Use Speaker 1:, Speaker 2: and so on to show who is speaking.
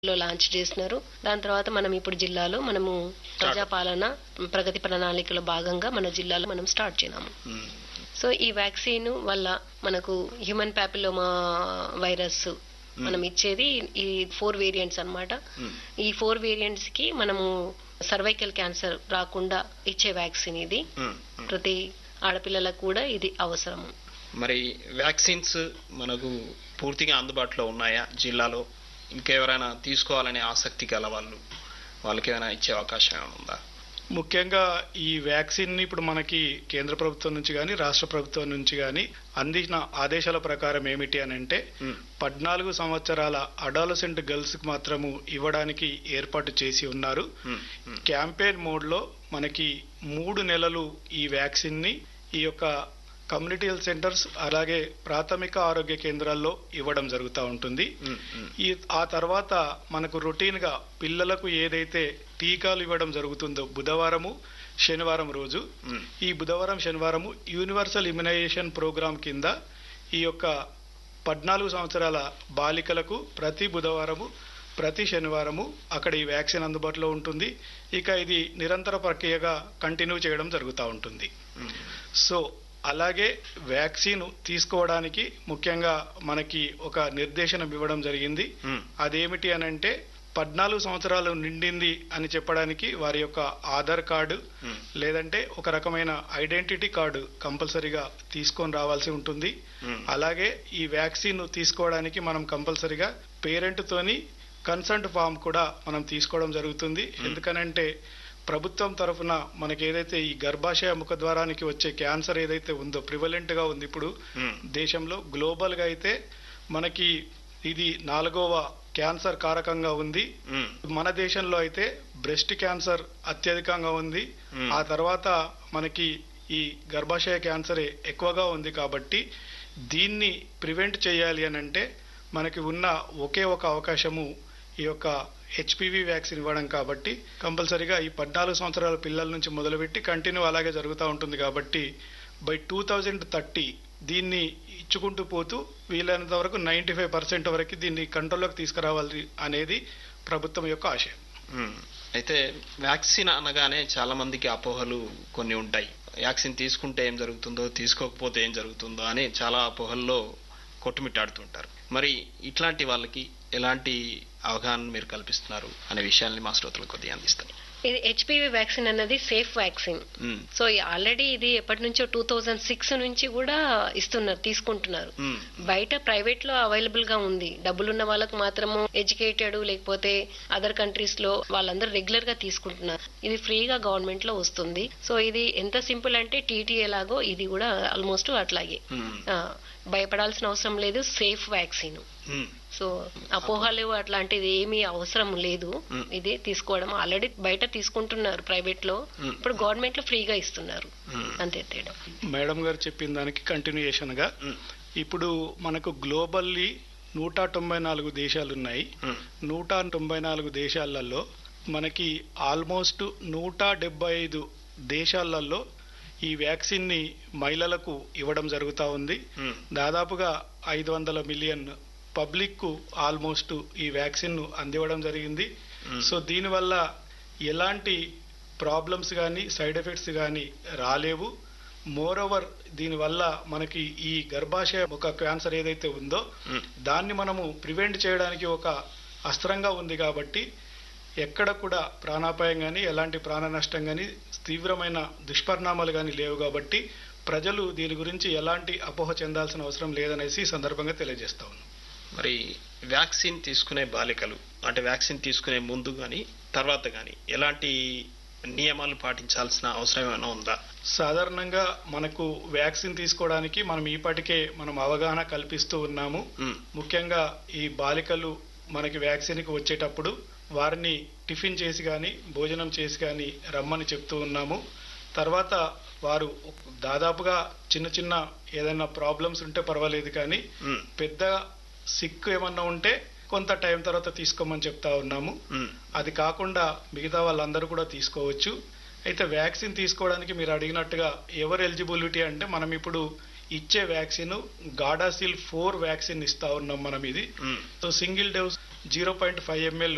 Speaker 1: లో లాంచ్ చేసినారు దాని తర్వాత మనం ఇప్పుడు జిల్లాలో మనము ప్రజాపాలన ప్రగతి ప్రణాళికలో భాగంగా మన జిల్లాలో మనం స్టార్ట్ చేసినాము
Speaker 2: ఉమ్,
Speaker 1: సో ఈ వ్యాక్సిన్ వల్ల మనకు హ్యూమన్ ప్యాపిలోమా వైరస్ మనం ఇచ్చేది ఈ ఫోర్ వేరియంట్స్ అన్నమాట
Speaker 2: ఉమ్,
Speaker 1: ఈ ఫోర్ వేరియంట్స్ కి మనము సర్వైకల్ క్యాన్సర్ రాకుండా ఇచ్చే వ్యాక్సిన్ ఇది
Speaker 2: ఉమ్, ఉమ్.
Speaker 1: ప్రతి ఆడపిల్లలకు కూడా ఇది అవసరము
Speaker 2: మరి వ్యాక్సిన్స్ మనకు పూర్తిగా అందుబాటులో ఉన్నాయా జిల్లాలో ఇంకెవరైనా తీసుకోవాలనే ఆసక్తి గల వాళ్ళు వాళ్ళకి ఏమైనా ఇచ్చే అవకాశం ఏమైనా ఉందా
Speaker 3: ముఖ్యంగా ఈ వ్యాక్సిన్ ని ఇప్పుడు మనకి కేంద్ర ప్రభుత్వం నుంచి కానీ రాష్ట్ర ప్రభుత్వం నుంచి కానీ అందించిన ఆదేశాల ప్రకారం ఏమిటి అని అంటే
Speaker 2: ఉమ్,
Speaker 3: పద్నాలుగు సంవత్సరాల అడాలసెంట్ గర్ల్స్ కి మాత్రము ఇవ్వడానికి ఏర్పాటు చేసి ఉన్నారు
Speaker 2: ఉమ్, ఉమ్,
Speaker 3: క్యాంపెయిన్ మోడ్ లో మనకి మూడు నెలలు ఈ వ్యాక్సిన్ ని ఈ యొక్క కమ్యూనిటీ హెల్త్ సెంటర్స్ అలాగే ప్రాథమిక ఆరోగ్య కేంద్రాల్లో ఇవ్వడం జరుగుతూ ఉంటుంది
Speaker 2: ఉమ్, ఉమ్,
Speaker 3: ఈ ఆ తర్వాత మనకు రొటీన్ గా పిల్లలకు ఏదైతే టీకాలు ఇవ్వడం జరుగుతుందో బుధవారము శనివారం రోజు
Speaker 2: ఉమ్,
Speaker 3: ఈ బుధవారం శనివారము యూనివర్సల్ ఇమ్యునైజేషన్ ప్రోగ్రాం కింద ఈ యొక్క పద్నాలుగు సంవత్సరాల బాలికలకు ప్రతి బుధవారము ప్రతి శనివారము అక్కడ ఈ వ్యాక్సిన్ అందుబాటులో ఉంటుంది ఇక ఇది నిరంతర ప్రక్రియగా కంటిన్యూ చేయడం జరుగుతూ ఉంటుంది
Speaker 2: ఉమ్,
Speaker 3: సో అలాగే వ్యాక్సిన్ తీసుకోవడానికి ముఖ్యంగా మనకి ఒక నిర్దేశనం ఇవ్వడం జరిగింది
Speaker 2: ఉమ్,
Speaker 3: అదేమిటి అని అంటే పద్నాలుగు సంవత్సరాలు నిండింది అని చెప్పడానికి వారి యొక్క ఆధార్ కార్డు
Speaker 2: ఉమ్,
Speaker 3: లేదంటే ఒక రకమైన ఐడెంటిటీ కార్డు కంపల్సరీగా తీసుకొని రావాల్సి ఉంటుంది
Speaker 2: ఉమ్,
Speaker 3: అలాగే ఈ వ్యాక్సిన్ తీసుకోవడానికి మనం కంపల్సరీగా పేరెంట్ తోని కన్సల్ట్ ఫామ్ కూడా మనం తీసుకోవడం జరుగుతుంది ఎందుకనంటే ప్రభుత్వం తరఫున మనకి ఏదైతే ఈ గర్భాశయ ముఖద్వారానికి వచ్చే క్యాన్సర్ ఏదైతే ఉందో ప్రివలెంట్ గా ఉంది ఇప్పుడు
Speaker 2: ఉమ్,
Speaker 3: దేశంలో గ్లోబల్ గా అయితే మనకి ఇది నాలుగవ క్యాన్సర్ కారకంగా ఉంది
Speaker 2: ఉమ్,
Speaker 3: మన దేశంలో అయితే బ్రెస్ట్ క్యాన్సర్ అత్యధికంగా ఉంది
Speaker 2: Hmm.
Speaker 3: ఆ తర్వాత మనకి ఈ గర్భాశయ క్యాన్సరే ఎక్కువగా ఉంది కాబట్టి దీన్ని ప్రివెంట్ చేయాలి అని అంటే మనకి ఉన్న ఒకే ఒక అవకాశము ఈ యొక్క హెచ్పివి వ్యాక్సిన్ ఇవ్వడం కాబట్టి కంపల్సరీగా ఈ పద్నాలుగు సంవత్సరాల పిల్లల నుంచి మొదలుపెట్టి కంటిన్యూ అలాగే జరుగుతూ ఉంటుంది కాబట్టి బై టూ థౌజండ్ థర్టీ దీన్ని ఇచ్చుకుంటూ పోతూ వీలైనంత వరకు నైంటీ ఫైవ్ పర్సెంట్ వరకు దీన్ని కంట్రోల్లోకి తీసుకురావాలి అనేది ప్రభుత్వం యొక్క ఆశయం
Speaker 2: ఉమ్. అయితే వ్యాక్సిన్ అనగానే చాలా మందికి అపోహలు కొన్ని ఉంటాయి వ్యాక్సిన్ తీసుకుంటే ఏం జరుగుతుందో తీసుకోకపోతే ఏం జరుగుతుందో అని చాలా అపోహల్లో కొట్టుమిట్టాడుతుంటారు మరి ఇట్లాంటి వాళ్ళకి ఎలాంటి అవగాహన మీరు కల్పిస్తున్నారు అనే విషయాల్ని మా శ్రోతలకు కొద్దిగా అందిస్తారు
Speaker 1: ఇది హెచ్పివి వ్యాక్సిన్ అన్నది safe vaccine
Speaker 2: um,
Speaker 1: so already ఇది ఎప్పటి నుంచో టూ థౌజండ్ సిక్స్ నుంచి కూడా ఇస్తున్నారు తీసుకుంటున్నారు
Speaker 2: ఉమ్,
Speaker 1: బయట ప్రైవేట్ లో అవైలబుల్ గా ఉంది డబ్బులున్న వాళ్ళకు మాత్రము ఎడ్యుకేటెడ్ లేకపోతే అదర్ కంట్రీస్ లో వాళ్ళందరూ రెగ్యులర్ గా తీసుకుంటున్నారు ఇది ఫ్రీగా గవర్నమెంట్ లో వస్తుంది సో ఇది ఎంత సింపుల్ అంటే టీటీఏ లాగో ఇది కూడా ఆల్మోస్ట్ అట్లాగే
Speaker 2: ఉమ్,
Speaker 1: ఆ, భయపడాల్సిన అవసరం లేదు సేఫ్ వ్యాక్సిన్
Speaker 2: ఉమ్,
Speaker 1: సో అపోహలు అట్లాంటిది ఏమీ అవసరం లేదు
Speaker 2: మ్మ్.
Speaker 1: ఇది తీసుకోవడం ఆల్రెడీ బయట తీసుకుంటున్నారు ప్రైవేట్ లో
Speaker 2: మ్మ్.
Speaker 1: ఇప్పుడు గవర్నమెంట్ లో ఫ్రీగా ఇస్తున్నారు
Speaker 2: ఉమ్,
Speaker 1: అంతే తేడా
Speaker 3: మేడం గారు చెప్పిన దానికి కంటిన్యూయేషన్ గా
Speaker 2: ఉమ్,
Speaker 3: ఇప్పుడు మనకు గ్లోబల్లీ నూట తొంభై నాలుగు దేశాలు ఉన్నాయి
Speaker 2: ఉమ్,
Speaker 3: నూట తొంభై నాలుగు దేశాలలో మనకి ఆల్మోస్ట్ నూట డెబ్బై ఐదు దేశాలలో ఈ వ్యాక్సిన్ ని మహిళలకు ఇవ్వడం జరుగుతూ ఉంది
Speaker 2: ఉమ్,
Speaker 3: దాదాపుగా ఐదు వందల మిలియన్ పబ్లిక్ కు ఆల్మోస్ట్ ఈ వ్యాక్సిన్ ను అందివ్వడం జరిగింది
Speaker 2: ఉమ్,
Speaker 3: సో దీనివల్ల ఎలాంటి ప్రాబ్లమ్స్ కానీ సైడ్ ఎఫెక్ట్స్ కానీ రాలేవు మోర్ ఓవర్ దీనివల్ల మనకి ఈ గర్భాశయ ఒక క్యాన్సర్ ఏదైతే ఉందో
Speaker 2: ఉమ్,
Speaker 3: దాన్ని మనము ప్రివెంట్ చేయడానికి ఒక అస్త్రంగా ఉంది కాబట్టి ఎక్కడ కూడా ప్రాణాపాయం కానీ ఎలాంటి ప్రాణ నష్టం కానీ తీవ్రమైన దుష్పరిణామాలు కానీ లేవు కాబట్టి ప్రజలు దీని గురించి ఎలాంటి అపోహ చెందాల్సిన అవసరం లేదనేసి ఈ సందర్భంగా తెలియజేస్తా ఉన్నాం
Speaker 2: మరి వ్యాక్సిన్ తీసుకునే బాలికలు అంటే వ్యాక్సిన్ తీసుకునే ముందు కానీ తర్వాత కానీ ఎలాంటి నియమాలు పాటించాల్సిన అవసరం ఏమైనా ఉందా
Speaker 3: సాధారణంగా మనకు వ్యాక్సిన్ తీసుకోవడానికి మనం ఈపాటికే మనం అవగాహన కల్పిస్తూ ఉన్నాము
Speaker 2: ఉమ్,
Speaker 3: ముఖ్యంగా ఈ బాలికలు మనకి వ్యాక్సిన్కి వచ్చేటప్పుడు వారిని టిఫిన్ చేసి కానీ భోజనం చేసి కానీ రమ్మని చెప్తూ ఉన్నాము తర్వాత వారు దాదాపుగా చిన్న చిన్న ఏదైనా ప్రాబ్లమ్స్ ఉంటే పర్వాలేదు కానీ
Speaker 2: ఉమ్,
Speaker 3: పెద్ద సిక్ ఏమన్నా ఉంటే కొంత టైం తర్వాత తీసుకోమని చెప్తా ఉన్నాము
Speaker 2: ఉమ్,
Speaker 3: అది కాకుండా మిగతా వాళ్ళందరూ కూడా తీసుకోవచ్చు అయితే వ్యాక్సిన్ తీసుకోవడానికి మీరు అడిగినట్టుగా ఎవరు ఎలిజిబిలిటీ అంటే మనం ఇప్పుడు ఇచ్చే వ్యాక్సిన్ గాడాసిల్ ఫోర్ వ్యాక్సిన్ ఇస్తా ఉన్నాం మనం ఇది
Speaker 2: um.
Speaker 3: So single dose zero point five ML